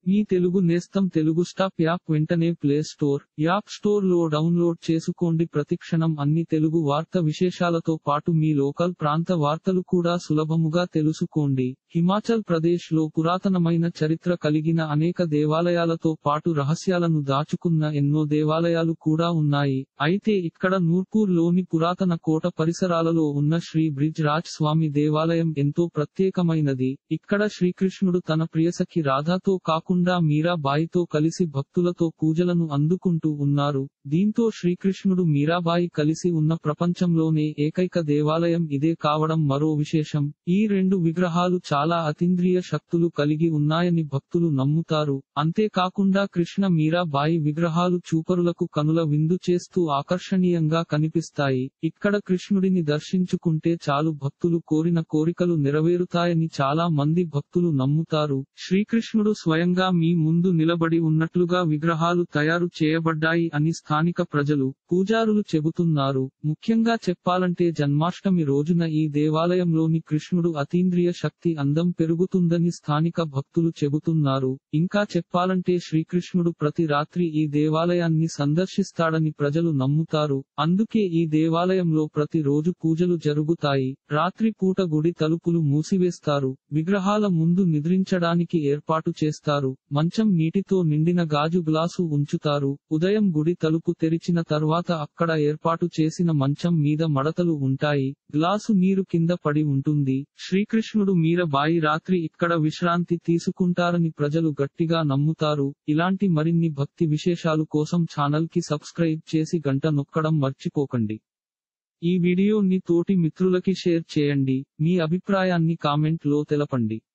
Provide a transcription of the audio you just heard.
మీ తెలుగు నేస్తం Telugu stop app వెంటనే play store app store లో డౌన్లోడ్ చేసుకోండి ప్రతిక్షణం అన్ని తెలుగు వార్త విశేషాలతో పాటు మీ లోకల్ ప్రాంత వార్తలు కూడా సులభముగా తెలుసుకోండి హిమాచల్ ప్రదేశ్ లో పురాతనమైన చరిత్ర కలిగిన అనేక దేవాలయాలతో పాటు రహస్యాలను దాచుకున్న ఎన్నో దేవాలయాలు కూడా ఉన్నాయి అయితే ఇక్కడ నూర్పూర్ లోని పురాతన కోట పరిసరాలలో ఉన్న శ్రీ బ్రిజ్ రాజ్ స్వామి దేవాలయం ఎంతో ప్రత్యేకమైనది ఇక్కడ శ్రీకృష్ణుడు తన ప్రియసఖి రాధాతో కాకుండా మీరాబాయితో కలిసి భక్తులతో పూజలను అందుకుంటూ ఉన్నారు దీంతో శ్రీకృష్ణుడు మీరాబాయి కలిసి ఉన్న ప్రపంచంలోనే ఏకైక దేవాలయం ఇదే కావడం మరో విశేషం ఈ రెండు విగ్రహాలు చాలా అతీంద్రియ శక్తులు కలిగి ఉన్నాయని భక్తులు నమ్ముతారు అంతేకాకుండా కృష్ణ మీరాబాయి విగ్రహాలు చూపరులకు కనుల విందు చేస్తూ ఆకర్షణీయంగా కనిపిస్తాయి ఇక్కడ కృష్ణుడిని దర్శించుకుంటే చాలు భక్తులు కోరిన కోరికలు నెరవేరుతాయని చాలా మంది భక్తులు నమ్ముతారు శ్రీకృష్ణుడు స్వయంగా మీ ముందు నిలబడి ఉన్నట్లుగా విగ్రహాలు తయారు చేయబడ్డాయి అని స్థానిక ప్రజలు పూజారులు చెబుతున్నారు ముఖ్యంగా చెప్పాలంటే జన్మాష్టమి రోజున ఈ దేవాలయంలోని కృష్ణుడు అతీంద్రియ శక్తి అందం పెరుగుతుందని స్థానిక భక్తులు చెబుతున్నారు ఇంకా చెప్పాలంటే శ్రీకృష్ణుడు ప్రతి రాత్రి ఈ దేవాలయాన్ని సందర్శిస్తాడని ప్రజలు నమ్ముతారు అందుకే ఈ దేవాలయంలో ప్రతి రోజు పూజలు జరుగుతాయి రాత్రి పూట గుడి తలుపులు మూసివేస్తారు విగ్రహాల ముందు నిద్రించడానికి ఏర్పాటు చేస్తారు మంచం నీటితో నిండిన గాజు గ్లాసు ఉంచుతారు ఉదయం గుడి తలుపు తెరిచిన తర్వాత అక్కడ ఏర్పాటు చేసిన మంచం మీద మడతలు ఉంటాయి గ్లాసు నీరు కింద పడి ఉంటుంది శ్రీకృష్ణుడు మీరబాయి రాత్రి ఇక్కడ విశ్రాంతి తీసుకుంటారని ప్రజలు గట్టిగా నమ్ముతారు ఇలాంటి మరిన్ని భక్తి విశేషాలు కోసం ఛానల్ కి సబ్స్క్రైబ్ చేసి గంట నొక్కడం మర్చిపోకండి ఈ వీడియోని తోటి మిత్రులకి షేర్ చేయండి మీ అభిప్రాయాన్ని కామెంట్ లో తెలపండి